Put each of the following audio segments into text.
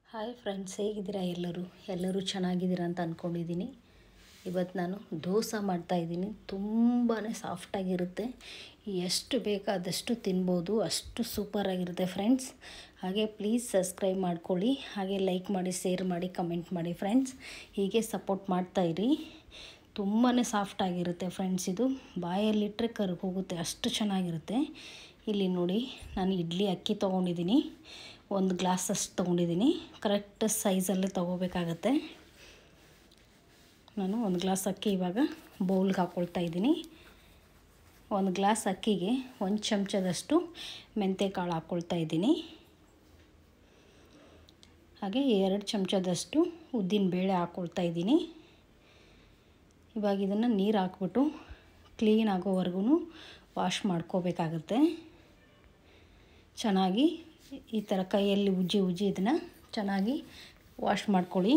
hi friends ಹೇಗಿದ್ದೀರಾ ಎಲ್ಲರೂ ಎಲ್ಲರೂ ಚೆನ್ನಾಗಿದ್ದೀರಾ ಅಂತ ಅಂದ್ಕೊಂಡಿದ್ದೀನಿ ಇವತ್ತು ನಾನು ದೋಸೆ ಮಾಡ್ತಾಯಿದ್ದೀನಿ ತುಂಬಾ ಸಾಫ್ಟಾಗಿರುತ್ತೆ ಎಷ್ಟು ಬೇಕಾದಷ್ಟು ತಿನ್ಬೋದು ಅಷ್ಟು ಸೂಪರಾಗಿರುತ್ತೆ ಫ್ರೆಂಡ್ಸ್ ಹಾಗೆ ಪ್ಲೀಸ್ ಸಬ್ಸ್ಕ್ರೈಬ್ ಮಾಡ್ಕೊಳ್ಳಿ ಹಾಗೆ ಲೈಕ್ ಮಾಡಿ ಶೇರ್ ಮಾಡಿ ಕಮೆಂಟ್ ಮಾಡಿ ಫ್ರೆಂಡ್ಸ್ ಹೀಗೆ ಸಪೋರ್ಟ್ ಮಾಡ್ತಾಯಿರಿ ತುಂಬಾ ಸಾಫ್ಟಾಗಿರುತ್ತೆ ಫ್ರೆಂಡ್ಸ್ ಇದು ಬಾಯಲ್ಲಿಟ್ಟರೆ ಕರ್ಗೆ ಹೋಗುತ್ತೆ ಅಷ್ಟು ಚೆನ್ನಾಗಿರುತ್ತೆ ಇಲ್ಲಿ ನೋಡಿ ನಾನು ಇಡ್ಲಿ ಅಕ್ಕಿ ತೊಗೊಂಡಿದ್ದೀನಿ ಒಂದು ಗ್ಲಾಸ್ ಅಷ್ಟು ತೊಗೊಂಡಿದ್ದೀನಿ ಕರೆಕ್ಟ್ ಸೈಜಲ್ಲೇ ತೊಗೋಬೇಕಾಗತ್ತೆ ನಾನು ಒಂದು ಗ್ಲಾಸ್ ಅಕ್ಕಿ ಇವಾಗ ಬೌಲ್ಗೆ ಹಾಕ್ಕೊಳ್ತಾ ಇದ್ದೀನಿ ಒಂದು ಗ್ಲಾಸ್ ಅಕ್ಕಿಗೆ ಒಂದು ಚಮಚದಷ್ಟು ಮೆಂತ್ಯಕಾಳು ಹಾಕ್ಕೊಳ್ತಾ ಇದ್ದೀನಿ ಹಾಗೆ ಎರಡು ಚಮಚದಷ್ಟು ಉದ್ದಿನ ಬೇಳೆ ಹಾಕ್ಕೊಳ್ತಾ ಇದ್ದೀನಿ ಇವಾಗ ಇದನ್ನು ನೀರು ಹಾಕ್ಬಿಟ್ಟು ಕ್ಲೀನ್ ಆಗೋವರೆಗೂ ವಾಶ್ ಮಾಡ್ಕೋಬೇಕಾಗತ್ತೆ ಚೆನ್ನಾಗಿ ಈ ಥರ ಕೈಯಲ್ಲಿ ಉಜ್ಜಿ ಉಜ್ಜಿ ಇದನ್ನು ಚೆನ್ನಾಗಿ ವಾಶ್ ಮಾಡ್ಕೊಳ್ಳಿ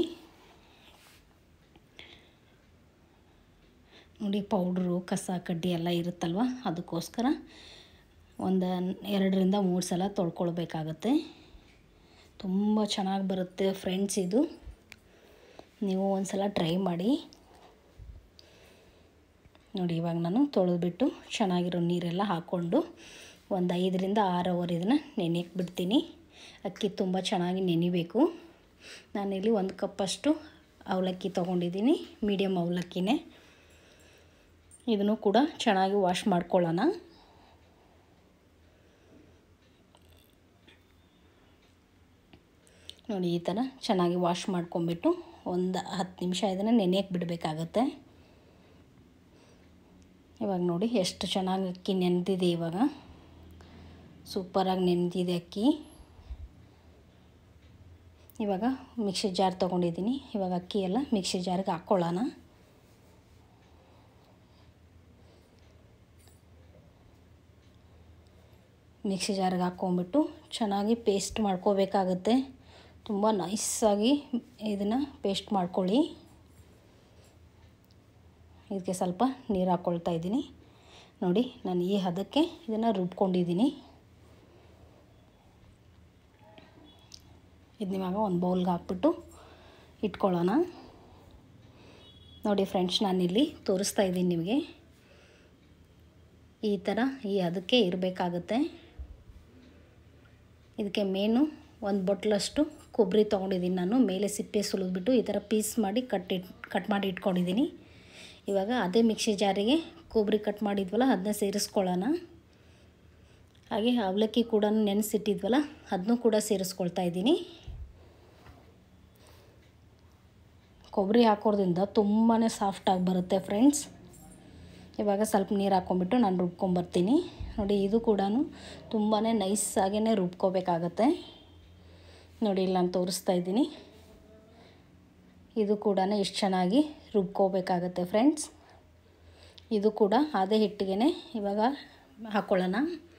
ನೋಡಿ ಪೌಡ್ರು ಕಸ ಕಡ್ಡಿ ಎಲ್ಲ ಇರುತ್ತಲ್ವ ಅದಕ್ಕೋಸ್ಕರ ಒಂದು ಎರಡರಿಂದ ಮೂರು ಸಲ ತೊಳ್ಕೊಳ್ಬೇಕಾಗತ್ತೆ ತುಂಬ ಚೆನ್ನಾಗಿ ಬರುತ್ತೆ ಫ್ರೆಂಡ್ಸ್ ಇದು ನೀವು ಒಂದು ಸಲ ಟ್ರೈ ಮಾಡಿ ನೋಡಿ ಇವಾಗ ನಾನು ತೊಳೆದ್ಬಿಟ್ಟು ಚೆನ್ನಾಗಿರೋ ನೀರೆಲ್ಲ ಹಾಕ್ಕೊಂಡು ಒಂದು ಐದರಿಂದ ಆರು ಅವರ್ ಇದನ್ನು ನೆನೆಯಕ್ಕೆ ಬಿಡ್ತೀನಿ ಅಕ್ಕಿ ತುಂಬ ಚೆನ್ನಾಗಿ ನೆನಿಬೇಕು ನಾನಿಲ್ಲಿ ಒಂದು ಕಪ್ಪಷ್ಟು ಅವಲಕ್ಕಿ ತೊಗೊಂಡಿದ್ದೀನಿ ಮೀಡಿಯಮ್ ಅವಲಕ್ಕಿನೇ ಇದನ್ನು ಕೂಡ ಚೆನ್ನಾಗಿ ವಾಶ್ ಮಾಡ್ಕೊಳ್ಳೋಣ ನೋಡಿ ಈ ಥರ ಚೆನ್ನಾಗಿ ವಾಶ್ ಮಾಡ್ಕೊಂಬಿಟ್ಟು ಒಂದು ಹತ್ತು ನಿಮಿಷ ಇದನ್ನು ನೆನೆಯಕ್ಕೆ ಬಿಡಬೇಕಾಗತ್ತೆ ಇವಾಗ ನೋಡಿ ಎಷ್ಟು ಚೆನ್ನಾಗಿ ಅಕ್ಕಿ ನೆನೆದಿದೆ ಇವಾಗ ಸೂಪರಾಗಿ ನೆನೆದಿದೆ ಅಕ್ಕಿ ಇವಾಗ ಮಿಕ್ಸಿ ಜಾರ್ ತೊಗೊಂಡಿದ್ದೀನಿ ಇವಾಗ ಅಕ್ಕಿ ಎಲ್ಲ ಮಿಕ್ಸಿ ಜಾರ್ಗೆ ಹಾಕ್ಕೊಳ್ಳೋಣ ಮಿಕ್ಸಿ ಜಾರ್ಗೆ ಹಾಕ್ಕೊಂಬಿಟ್ಟು ಚೆನ್ನಾಗಿ ಪೇಸ್ಟ್ ಮಾಡ್ಕೋಬೇಕಾಗತ್ತೆ ತುಂಬ ನೈಸಾಗಿ ಇದನ್ನು ಪೇಸ್ಟ್ ಮಾಡ್ಕೊಳ್ಳಿ ಇದಕ್ಕೆ ಸ್ವಲ್ಪ ನೀರು ಹಾಕ್ಕೊಳ್ತಾ ಇದ್ದೀನಿ ನೋಡಿ ನಾನು ಈ ಹದಕ್ಕೆ ಇದನ್ನು ರುಬ್ಕೊಂಡಿದ್ದೀನಿ ಇದನ್ನ ಇವಾಗ ಒಂದು ಬೌಲ್ಗೆ ಹಾಕ್ಬಿಟ್ಟು ಇಟ್ಕೊಳ್ಳೋಣ ನೋಡಿ ಫ್ರೆಂಡ್ಸ್ ನಾನಿಲ್ಲಿ ತೋರಿಸ್ತಾ ಇದ್ದೀನಿ ನಿಮಗೆ ಈ ಥರ ಈ ಅದಕ್ಕೆ ಇರಬೇಕಾಗತ್ತೆ ಇದಕ್ಕೆ ಮೇನು ಒಂದು ಬೊಟ್ಲಷ್ಟು ಕೊಬ್ಬರಿ ತೊಗೊಂಡಿದ್ದೀನಿ ನಾನು ಮೇಲೆ ಸಿಪ್ಪೆ ಸುಲಿದ್ಬಿಟ್ಟು ಈ ಥರ ಪೀಸ್ ಮಾಡಿ ಕಟ್ ಇಟ್ ಕಟ್ ಮಾಡಿ ಇಟ್ಕೊಂಡಿದ್ದೀನಿ ಇವಾಗ ಅದೇ ಮಿಕ್ಸಿ ಜಾರಿಗೆ ಕೊಬ್ಬರಿ ಕಟ್ ಮಾಡಿದ್ವಲ್ಲ ಅದನ್ನ ಸೇರಿಸ್ಕೊಳ್ಳೋಣ ಹಾಗೆ ಅವಲಕ್ಕಿ ಕೂಡ ನೆನೆಸಿಟ್ಟಿದ್ವಲ್ಲ ಅದನ್ನೂ ಕೂಡ ಸೇರಿಸ್ಕೊಳ್ತಾ ಇದ್ದೀನಿ ಕೊಬ್ಬರಿ ಹಾಕೋದ್ರಿಂದ ತುಂಬಾ ಸಾಫ್ಟಾಗಿ ಬರುತ್ತೆ ಫ್ರೆಂಡ್ಸ್ ಇವಾಗ ಸ್ವಲ್ಪ ನೀರು ಹಾಕ್ಕೊಂಬಿಟ್ಟು ನಾನು ರುಬ್ಕೊಂಬರ್ತೀನಿ ನೋಡಿ ಇದು ಕೂಡ ತುಂಬಾ ನೈಸಾಗೇ ರುಬ್ಕೋಬೇಕಾಗತ್ತೆ ನೋಡಿ ಇಲ್ಲಿ ನಾನು ತೋರಿಸ್ತಾ ಇದ್ದೀನಿ ಇದು ಕೂಡ ಇಷ್ಟು ಚೆನ್ನಾಗಿ ರುಬ್ಕೋಬೇಕಾಗತ್ತೆ ಫ್ರೆಂಡ್ಸ್ ಇದು ಕೂಡ ಅದೇ ಹಿಟ್ಟಿಗೆ ಇವಾಗ ಹಾಕ್ಕೊಳ್ಳೋಣ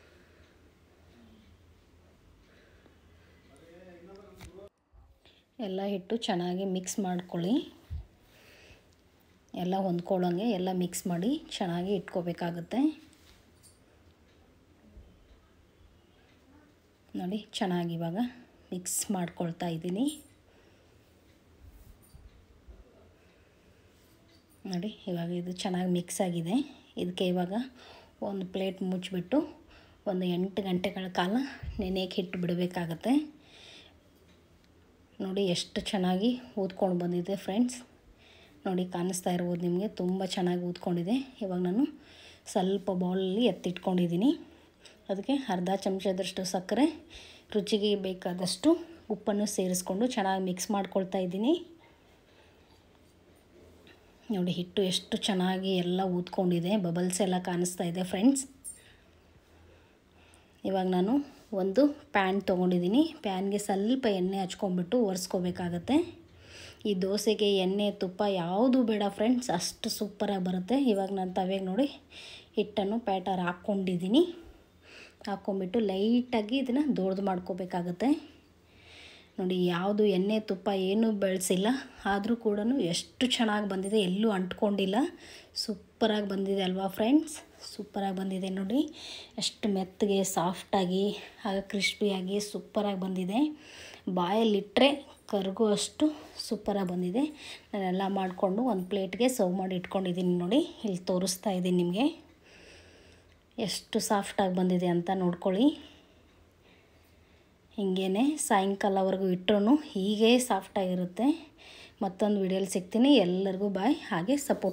ಎಲ್ಲ ಹಿಟ್ಟು ಚೆನ್ನಾಗಿ ಮಿಕ್ಸ್ ಮಾಡ್ಕೊಳ್ಳಿ ಎಲ್ಲ ಹೊಂದ್ಕೊಳ್ಳೋಂಗೆ ಎಲ್ಲ ಮಿಕ್ಸ್ ಮಾಡಿ ಚೆನ್ನಾಗಿ ಇಟ್ಕೋಬೇಕಾಗುತ್ತೆ ನೋಡಿ ಚೆನ್ನಾಗಿ ಇವಾಗ ಮಿಕ್ಸ್ ಮಾಡ್ಕೊಳ್ತಾ ಇದ್ದೀನಿ ನೋಡಿ ಇವಾಗ ಇದು ಚೆನ್ನಾಗಿ ಮಿಕ್ಸ್ ಆಗಿದೆ ಇದಕ್ಕೆ ಇವಾಗ ಒಂದು ಪ್ಲೇಟ್ ಮುಚ್ಚಿಬಿಟ್ಟು ಒಂದು ಎಂಟು ಗಂಟೆಗಳ ಕಾಲ ನೆನೆಯಕ್ಕೆ ಇಟ್ಟು ಬಿಡಬೇಕಾಗತ್ತೆ ನೋಡಿ ಎಷ್ಟು ಚೆನ್ನಾಗಿ ಊದ್ಕೊಂಡು ಬಂದಿದೆ ಫ್ರೆಂಡ್ಸ್ ನೋಡಿ ಕಾಣಿಸ್ತಾ ಇರ್ಬೋದು ನಿಮಗೆ ತುಂಬ ಚೆನ್ನಾಗಿ ಊದ್ಕೊಂಡಿದೆ ಇವಾಗ ನಾನು ಸ್ವಲ್ಪ ಬೌಲಲ್ಲಿ ಎತ್ತಿಟ್ಕೊಂಡಿದ್ದೀನಿ ಅದಕ್ಕೆ ಅರ್ಧ ಚಮಚದಷ್ಟು ಸಕ್ಕರೆ ರುಚಿಗೆ ಬೇಕಾದಷ್ಟು ಉಪ್ಪನ್ನು ಸೇರಿಸ್ಕೊಂಡು ಚೆನ್ನಾಗಿ ಮಿಕ್ಸ್ ಮಾಡ್ಕೊಳ್ತಾ ಇದ್ದೀನಿ ನೋಡಿ ಹಿಟ್ಟು ಎಷ್ಟು ಚೆನ್ನಾಗಿ ಎಲ್ಲ ಊದ್ಕೊಂಡಿದೆ ಬಬಲ್ಸ್ ಎಲ್ಲ ಕಾಣಿಸ್ತಾ ಇದೆ ಫ್ರೆಂಡ್ಸ್ ಇವಾಗ ನಾನು ಒಂದು ಪ್ಯಾನ್ ತೊಗೊಂಡಿದ್ದೀನಿ ಪ್ಯಾನ್ಗೆ ಸ್ವಲ್ಪ ಎಣ್ಣೆ ಹಚ್ಕೊಂಡ್ಬಿಟ್ಟು ಒರೆಸ್ಕೋಬೇಕಾಗತ್ತೆ ಈ ದೋಸೆಗೆ ಎಣ್ಣೆ ತುಪ್ಪ ಯಾವುದು ಬೇಡ ಫ್ರೆಂಡ್ಸ್ ಅಷ್ಟು ಸೂಪರಾಗಿ ಬರುತ್ತೆ ಇವಾಗ ನಾನು ತವೆಗೆ ನೋಡಿ ಹಿಟ್ಟನ್ನು ಪ್ಯಾಟರ್ ಹಾಕ್ಕೊಂಡಿದ್ದೀನಿ ಹಾಕ್ಕೊಂಬಿಟ್ಟು ಲೈಟಾಗಿ ಇದನ್ನು ದೊಡ್ದು ಮಾಡ್ಕೋಬೇಕಾಗತ್ತೆ ನೋಡಿ ಯಾವುದು ಎಣ್ಣೆ ತುಪ್ಪ ಏನೂ ಬೆಳೆಸಿಲ್ಲ ಆದರೂ ಕೂಡ ಎಷ್ಟು ಚೆನ್ನಾಗಿ ಬಂದಿದೆ ಎಲ್ಲೂ ಅಂಟ್ಕೊಂಡಿಲ್ಲ ಸೂಪರಾಗಿ ಬಂದಿದೆ ಅಲ್ವಾ ಫ್ರೆಂಡ್ಸ್ ಸೂಪರಾಗಿ ಬಂದಿದೆ ನೋಡಿ ಎಷ್ಟು ಮೆತ್ತಗೆ ಸಾಫ್ಟಾಗಿ ಹಾಗೆ ಕ್ರಿಸ್ಪಿಯಾಗಿ ಸೂಪರಾಗಿ ಬಂದಿದೆ ಬಾಯಲ್ಲಿಟ್ಟರೆ ಕರ್ಗೋ ಅಷ್ಟು ಸೂಪರಾಗಿ ಬಂದಿದೆ ನಾನೆಲ್ಲ ಮಾಡಿಕೊಂಡು ಒಂದು ಪ್ಲೇಟ್ಗೆ ಸರ್ವ್ ಮಾಡಿ ಇಟ್ಕೊಂಡಿದ್ದೀನಿ ನೋಡಿ ಇಲ್ಲಿ ತೋರಿಸ್ತಾ ಇದ್ದೀನಿ ನಿಮಗೆ ಎಷ್ಟು ಸಾಫ್ಟಾಗಿ ಬಂದಿದೆ ಅಂತ ನೋಡ್ಕೊಳ್ಳಿ ಹಿಂಗೇ ಸಾಯಂಕಾಲವರೆಗೂ ಇಟ್ಟರು ಹೀಗೆ ಸಾಫ್ಟಾಗಿರುತ್ತೆ ಮತ್ತೊಂದು ವಿಡಿಯೋಲಿ ಸಿಗ್ತೀನಿ ಎಲ್ಲರಿಗೂ ಬಾಯ್ ಹಾಗೆ ಸಪೋರ್ಟ್